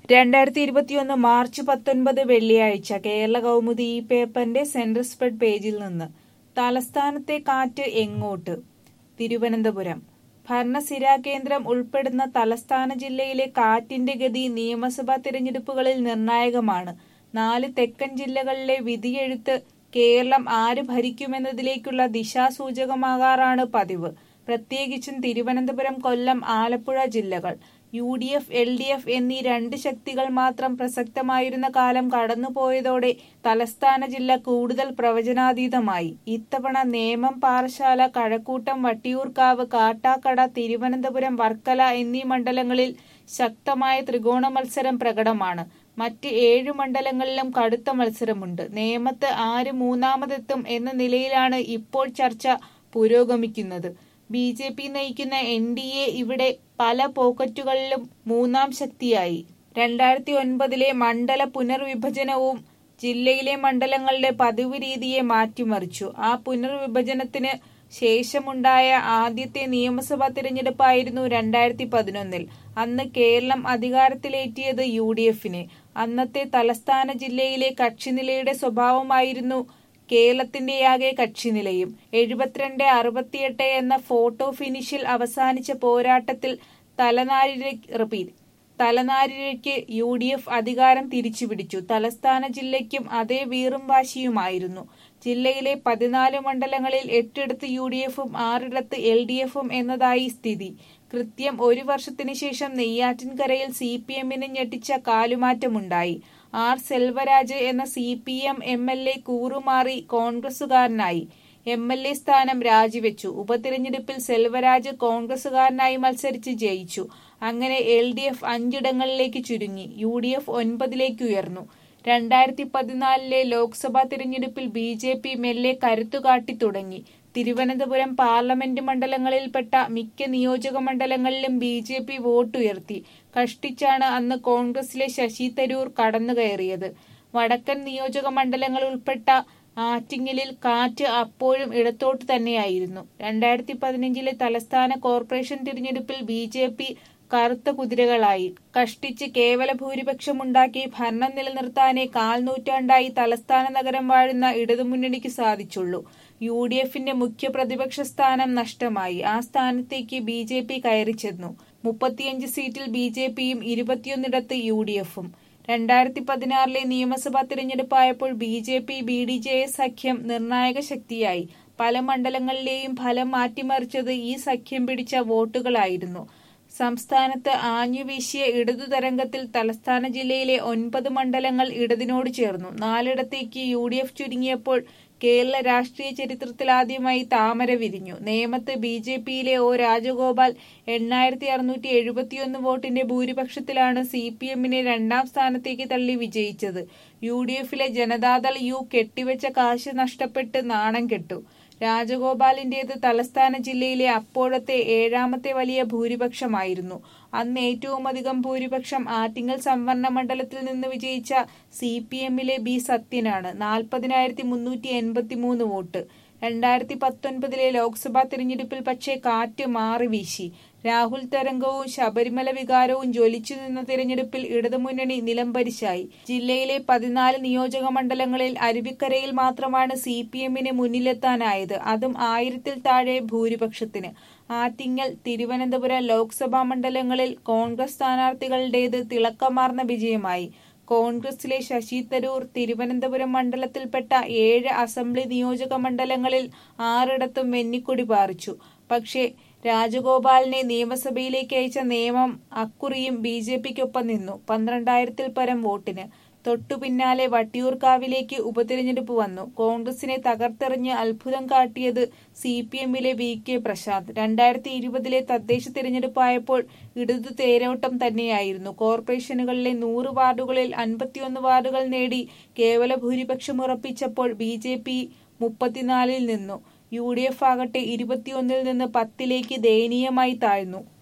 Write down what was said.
രണ്ടായിരത്തി ഇരുപത്തിയൊന്ന് മാർച്ച് പത്തൊൻപത് വെള്ളിയാഴ്ച കേരള കൗമുദി ഈ പേപ്പറിന്റെ സെൻട്രൽ സ്പ്രെഡ് പേജിൽ നിന്ന് തലസ്ഥാനത്തെ കാറ്റ് എങ്ങോട്ട് തിരുവനന്തപുരം ഭരണസിരാ കേന്ദ്രം ഉൾപ്പെടുന്ന തലസ്ഥാന ജില്ലയിലെ കാറ്റിന്റെ ഗതി നിയമസഭാ തിരഞ്ഞെടുപ്പുകളിൽ നിർണായകമാണ് നാല് തെക്കൻ ജില്ലകളിലെ വിധിയെഴുത്ത് കേരളം ആര് ഭരിക്കുമെന്നതിലേക്കുള്ള ദിശാസൂചകമാകാറാണ് പതിവ് പ്രത്യേകിച്ചും തിരുവനന്തപുരം കൊല്ലം ആലപ്പുഴ ജില്ലകൾ U D F L D F എന്നീ രണ്ട് ശക്തികൾ മാത്രം പ്രസക്തമായിരുന്ന കാലം കടന്നുപോയതോടെ തലസ്ഥാന ജില്ല കൂടുതൽ പ്രവചനാതീതമായി ഇത്തവണ നേമം പാറശാല കഴക്കൂട്ടം വട്ടിയൂർക്കാവ് കാട്ടാക്കട തിരുവനന്തപുരം വർക്കല എന്നീ മണ്ഡലങ്ങളിൽ ശക്തമായ ത്രികോണ മത്സരം പ്രകടമാണ് മറ്റ് ഏഴു മണ്ഡലങ്ങളിലും കടുത്ത മത്സരമുണ്ട് നേമത്ത് ആര് മൂന്നാമതെത്തും എന്ന നിലയിലാണ് ഇപ്പോൾ ചർച്ച പുരോഗമിക്കുന്നത് ബി ജെ പി നയിക്കുന്ന എൻ ഡി എ ഇവിടെ പല പോക്കറ്റുകളിലും മൂന്നാം ശക്തിയായി രണ്ടായിരത്തി ഒൻപതിലെ മണ്ഡല പുനർവിഭജനവും ജില്ലയിലെ മണ്ഡലങ്ങളുടെ പതിവ് രീതിയെ മാറ്റിമറിച്ചു ആ പുനർവിഭജനത്തിന് ശേഷമുണ്ടായ ആദ്യത്തെ നിയമസഭാ തിരഞ്ഞെടുപ്പായിരുന്നു രണ്ടായിരത്തി പതിനൊന്നിൽ അന്ന് കേരളം അധികാരത്തിലേറ്റിയത് യു ഡി എഫിന് അന്നത്തെ തലസ്ഥാന ജില്ലയിലെ കക്ഷിനിലയുടെ സ്വഭാവമായിരുന്നു കേരളത്തിന്റെയാകെ കക്ഷിനിലയും എഴുപത്തിരണ്ട് അറുപത്തിയെട്ട് എന്ന ഫോട്ടോ ഫിനിഷിൽ അവസാനിച്ച പോരാട്ടത്തിൽ തലനാരിഴ റിപ്പീറ്റ് തലനാരിഴയ്ക്ക് യു ഡി എഫ് അധികാരം തിരിച്ചുപിടിച്ചു തലസ്ഥാന ജില്ലയ്ക്കും അതേ വീറും വാശിയുമായിരുന്നു ജില്ലയിലെ പതിനാല് മണ്ഡലങ്ങളിൽ എട്ടിടത്ത് യു ഡി എഫും ആറിടത്ത് എൽ ഡി എഫും എന്നതായി സ്ഥിതി കൃത്യം ഒരു വർഷത്തിനു ശേഷം നെയ്യാറ്റിൻകരയിൽ സി പി എമ്മിന് ഞെട്ടിച്ച കാലുമാറ്റമുണ്ടായി ആർ സെൽവരാജ് എന്ന C P M M L A കൂറുമാറി കോൺഗ്രസുകാരനായി എം എൽ എ സ്ഥാനം രാജിവെച്ചു ഉപതിരഞ്ഞെടുപ്പിൽ സെൽവരാജ് കോൺഗ്രസുകാരനായി മത്സരിച്ച് ജയിച്ചു അങ്ങനെ എൽ ഡി എഫ് അഞ്ചിടങ്ങളിലേക്ക് ചുരുങ്ങി യു ഡി എഫ് ഒൻപതിലേക്ക് ഉയർന്നു രണ്ടായിരത്തി പതിനാലിലെ ലോക്സഭാ തിരഞ്ഞെടുപ്പിൽ ബി ജെ പി മെല്ലെ കരുത്തുകാട്ടി തുടങ്ങി തിരുവനന്തപുരം പാർലമെന്റ് മണ്ഡലങ്ങളിൽപ്പെട്ട മിക്ക നിയോജക മണ്ഡലങ്ങളിലും ബി ജെ പി വോട്ടുയർത്തി കഷ്ടിച്ചാണ് അന്ന് കോൺഗ്രസിലെ ശശി തരൂർ കടന്നുകയറിയത് വടക്കൻ നിയോജക മണ്ഡലങ്ങൾ ഉൾപ്പെട്ട ആറ്റിങ്ങലിൽ കാറ്റ് അപ്പോഴും ഇടത്തോട്ട് തന്നെയായിരുന്നു രണ്ടായിരത്തി പതിനഞ്ചിലെ തലസ്ഥാന കോർപ്പറേഷൻ തിരഞ്ഞെടുപ്പിൽ ബി ജെ പി കറുത്ത കുതിരകളായി കഷ്ടിച്ച് കേവല ഭൂരിപക്ഷമുണ്ടാക്കി ഭരണം നിലനിർത്താനേ കാൽ നൂറ്റാണ്ടായി തലസ്ഥാന നഗരം വാഴുന്ന ഇടതുമുന്നണിക്ക് സാധിച്ചുള്ളൂ യു ഡി എഫിന്റെ മുഖ്യ പ്രതിപക്ഷ സ്ഥാനം നഷ്ടമായി ആ സ്ഥാനത്തേക്ക് ബി ജെ പി കയറിച്ചെന്നു മുപ്പത്തിയഞ്ച് സീറ്റിൽ ബി ജെ പിയും ഇരുപത്തിയൊന്നിടത്ത് യു ഡി എഫും രണ്ടായിരത്തി പതിനാറിലെ നിയമസഭാ തിരഞ്ഞെടുപ്പായപ്പോൾ B J P B D J S സഖ്യം നിർണായക ശക്തിയായി പല മണ്ഡലങ്ങളിലെയും ഫലം മാറ്റിമറിച്ചത് ഈ സഖ്യം പിടിച്ച വോട്ടുകളായിരുന്നു സംസ്ഥാനത്ത് ആഞ്ഞുവീശിയ ഇടതു തരംഗത്തിൽ തലസ്ഥാന ജില്ലയിലെ ഒൻപത് മണ്ഡലങ്ങൾ ഇടതിനോട് ചേർന്നു നാലിടത്തേക്ക് യു ഡി എഫ് ചുരുങ്ങിയപ്പോൾ കേരള രാഷ്ട്രീയ ചരിത്രത്തിലാദ്യമായി താമര വിരിഞ്ഞു നേമത്ത് ബി ജെ പിയിലെ ഒ രാജഗോപാൽ എണ്ണായിരത്തി അറുന്നൂറ്റി എഴുപത്തിയൊന്ന് വോട്ടിന്റെ ഭൂരിപക്ഷത്തിലാണ് സി പി എമ്മിനെ രണ്ടാം സ്ഥാനത്തേക്ക് തള്ളി വിജയിച്ചത് യു ഡി എഫിലെ ജനതാദൾ യു കെട്ടിവെച്ച കാശ് നഷ്ടപ്പെട്ട് നാണം കെട്ടു രാജഗോപാലിന്റേത് തലസ്ഥാന ജില്ലയിലെ അപ്പോഴത്തെ ഏഴാമത്തെ വലിയ ഭൂരിപക്ഷമായിരുന്നു അന്ന് ഏറ്റവുമധികം ഭൂരിപക്ഷം ആറ്റിങ്ങൽ സംവരണ മണ്ഡലത്തിൽ നിന്ന് വിജയിച്ച സി പി എമ്മിലെ ബി സത്യനാണ് നാൽപ്പതിനായിരത്തി മുന്നൂറ്റി എൺപത്തി മൂന്ന് വോട്ട് രണ്ടായിരത്തി പത്തൊൻപതിലെ ലോക്സഭാ തിരഞ്ഞെടുപ്പിൽ പക്ഷേ കാറ്റ് മാറി വീശി രാഹുൽ തരംഗവും ശബരിമല വികാരവും ജ്വലിച്ചു നിന്ന തിരഞ്ഞെടുപ്പിൽ ഇടതുമുന്നണി നിലംപരിശായി ജില്ലയിലെ പതിനാല് നിയോജക മണ്ഡലങ്ങളിൽ അരുവിക്കരയിൽ മാത്രമാണ് സി പി എമ്മിന് മുന്നിലെത്താനായത് അതും ആയിരത്തിൽ താഴെ ഭൂരിപക്ഷത്തിന് ആറ്റിങ്ങൽ തിരുവനന്തപുരം ലോക്സഭാ മണ്ഡലങ്ങളിൽ കോൺഗ്രസ് സ്ഥാനാർത്ഥികളുടേത് തിളക്കമാർന്ന വിജയമായി കോൺഗ്രസിലെ ശശി തരൂർ തിരുവനന്തപുരം മണ്ഡലത്തിൽപ്പെട്ട ഏഴ് അസംബ്ലി നിയോജക മണ്ഡലങ്ങളിൽ ആറിടത്തും വെന്നിക്കൊടി പാറിച്ചു പക്ഷേ രാജഗോപാലിനെ നിയമസഭയിലേക്ക് അയച്ച നിയമം അക്കുറിയും ബി ജെ പിക്കൊപ്പം നിന്നു പന്ത്രണ്ടായിരത്തിൽ പരം വോട്ടിന് തൊട്ടു പിന്നാലെ വട്ടിയൂർക്കാവിലേക്ക് ഉപതിരഞ്ഞെടുപ്പ് വന്നു കോൺഗ്രസിനെ തകർത്തെറിഞ്ഞ് അത്ഭുതം കാട്ടിയത് സി പി എമ്മിലെ വി കെ പ്രശാന്ത് രണ്ടായിരത്തി ഇരുപതിലെ തദ്ദേശ തിരഞ്ഞെടുപ്പായപ്പോൾ ഇടതു തേരോട്ടം തന്നെയായിരുന്നു കോർപ്പറേഷനുകളിലെ നൂറ് വാർഡുകളിൽ അൻപത്തിയൊന്ന് വാർഡുകൾ നേടി കേവല ഭൂരിപക്ഷം ഉറപ്പിച്ചപ്പോൾ ബി ജെ പി മുപ്പത്തിനാലിൽ നിന്നു യു ഡി എഫ് ആകട്ടെ ഇരുപത്തിയൊന്നിൽ നിന്ന് പത്തിലേക്ക് ദയനീയമായി താഴ്ന്നു